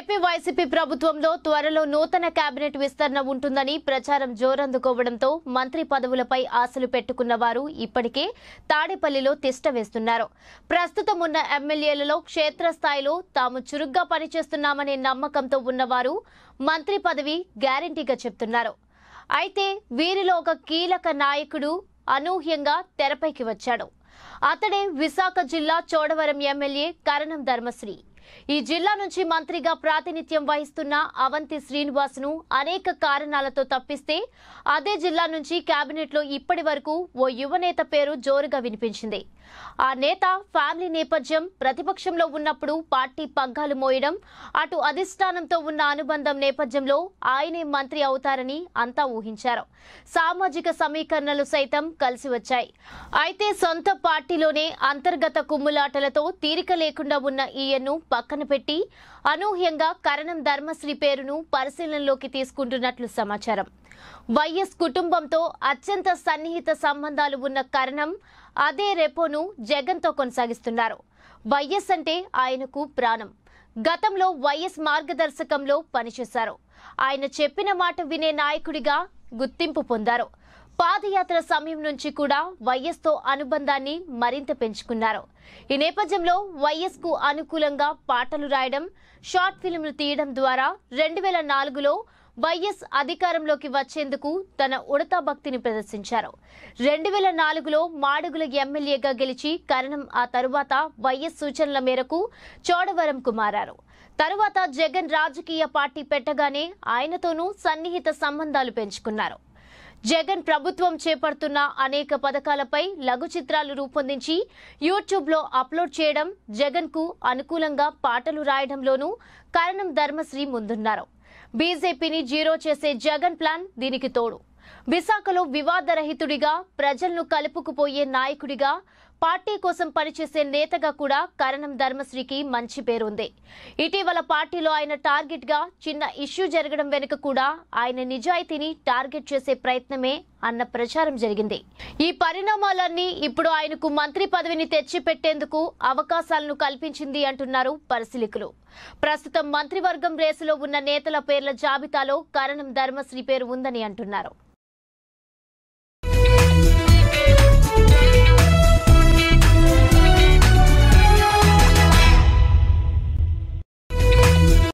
AP YCP ప్రభుత్వంలో త్వరలో నూతన కేబినెట్ విస్తరణ ఉంటుందని ప్రచారం జోరందుకోవడంతో మంత్రి పదవులపై ఆశలు పెట్టుకున్న వారు ఇప్పటికే తాడేపల్లిలో తిష్ట వేస్తున్నారు ప్రస్తుతం ఉన్న ఎమ్మెల్యేలలో క్షేత్రస్థాయిలో తాము చురుగ్గా పనిచేస్తున్నామనే నమ్మకంతో ఉన్నవారు మంత్రి పదవి గ్యారంటీగా చెప్తున్నారు అయితే వీరిలో ఒక కీలక నాయకుడు అనూహ్యంగా తెరపైకి వచ్చాడు అతడే విశాఖ జిల్లా చోడవరం ఎమ్మెల్యే కరణం ధర్మశ్రీ ఈ జిల్లా నుంచి మంత్రిగా ప్రాతినిధ్యం వహిస్తున్న అవంతి శ్రీనివాస్ను అనేక కారణాలతో తప్పిస్తే అదే జిల్లా నుంచి కేబినెట్లో ఇప్పటి వరకు ఓ యువనేత పేరు జోరుగా వినిపించింది ఆ నేత ఫ్యామిలీ నేపథ్యం ప్రతిపక్షంలో ఉన్నప్పుడు పార్టీ పగ్గాలు మోయడం అటు అధిష్టానంతో ఉన్న అనుబంధం నేపథ్యంలో ఆయనే మంత్రి అవుతారని అంతా ఊహించారు సామాజిక సమీకరణలు సైతం కలిసి వచ్చాయి అయితే సొంత పార్టీలోనే అంతర్గత కుమ్ములాటలతో తీరిక లేకుండా ఉన్న ఈయన్ను పక్కన పెట్టి అనూహ్యంగా కరణం ధర్మశ్రీ పేరును పరిశీలనలోకి తీసుకుంటున్నట్లు సమాచారం వైఎస్ కుటుంబంతో అత్యంత సన్నిహిత సంబంధాలు ఉన్న కరణం అదే రెపోను జగన్తో కొనసాగిస్తున్నారు వైఎస్ అంటే ఆయనకు ప్రాణం గతంలో వైఎస్ మార్గదర్శకంలో పనిచేశారు ఆయన చెప్పిన మాట వినే నాయకుడిగా గుర్తింపు పొందారు పాదయాత్ర సమయం నుంచి కూడా వైఎస్ తో అనుబంధాన్ని మరింత పెంచుకున్నారు ఈ నేపథ్యంలో వైఎస్ కు అనుకూలంగా పాటలు రాయడం షార్ట్ ఫిల్మ్లు తీయడం ద్వారా రెండు వేల నాలుగులో వైఎస్ అధికారంలోకి వచ్చేందుకు తన ఉడతా భక్తిని ప్రదర్శించారు రెండు వేల నాలుగులో మాడుగుల ఎమ్మెల్యేగా గెలిచి కరణం ఆ తరువాత వైఎస్ సూచనల మేరకు చోడవరంకు మారారు తరువాత జగన్ రాజకీయ పార్టీ పెట్టగానే ఆయనతోనూ సన్నిహిత సంబంధాలు పెంచుకున్నారు జగన్ ప్రభుత్వం చేపడుతున్న అనేక పథకాలపై లఘు చిత్రాలు రూపొందించి యూట్యూబ్లో అప్లోడ్ చేయడం జగన్కు అనుకూలంగా పాటలు రాయడంలోనూ కరణం ధర్మశ్రీ ముందున్నారు బీజేపీని జీరో చేసే జగన్ ప్లాన్ దీనికి తోడు విశాఖలో వివాదరహితుడిగా ప్రజలను కలుపుకుపోయే నాయకుడిగా పార్టీ కోసం పనిచేసే నేతగా కూడా కరణం ధర్మశ్రీకి మంచి పేరుంది ఇటీవల పార్టీలో ఆయన టార్గెట్ గా చిన్న ఇష్యూ జరగడం వెనుక కూడా ఆయన నిజాయితీని టార్గెట్ చేసే ప్రయత్నమే అన్న ప్రచారం జరిగింది ఈ పరిణామాలన్నీ ఇప్పుడు ఆయనకు మంత్రి పదవిని తెచ్చిపెట్టేందుకు అవకాశాలను కల్పించింది అంటున్నారు పరిశీలకులు ప్రస్తుతం మంత్రివర్గం రేసులో ఉన్న నేతల పేర్ల జాబితాలో కరణం ధర్మశ్రీ పేరు ఉందని అంటున్నారు